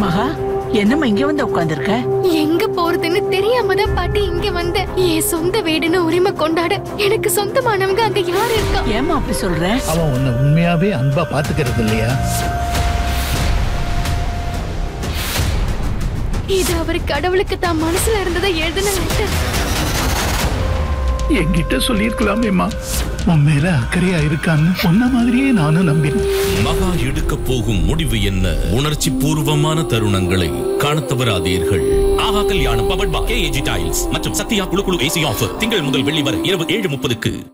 மகா என்னம்மா இங்க வந்து உட்கார்ந்திருக்க எங்க போறதுன்னு தெரியாம தான் பாட்டி இங்க வந்தேன் என் சொந்த வீடுன்னு உரிமை கொண்டாட எனக்கு சொந்தமானவங்க அங்க யாரு இருக்கா ஏம்மா அப்படி சொல்ற அவன் உன்னை உண்மையாவே அன்பா பாத்துக்கிறது இல்லையா இது அவர் கடவுளுக்கு தான் மனசுல இருந்ததை எழுதின லெட்டர் என்கிட்ட சொல்லியிருக்கலாமேம்மா உன் மேல அக்கறையா இருக்கான்னு உன்ன மாதிரியே நானும் நம்பினேன் மகா எடுக்க போகும் முடிவு என்ன உணர்ச்சி பூர்வமான தருணங்களை காணத் தவறாதீர்கள் ஆஹா கல்யாணம் பவர்பா கேஏஜி டைல்ஸ் மற்றும் சத்யா குழு குழு ஏசி ஆஃபர் திங்கள் முதல் வெள்ளி வரை இரவு ஏழு முப்பதுக்கு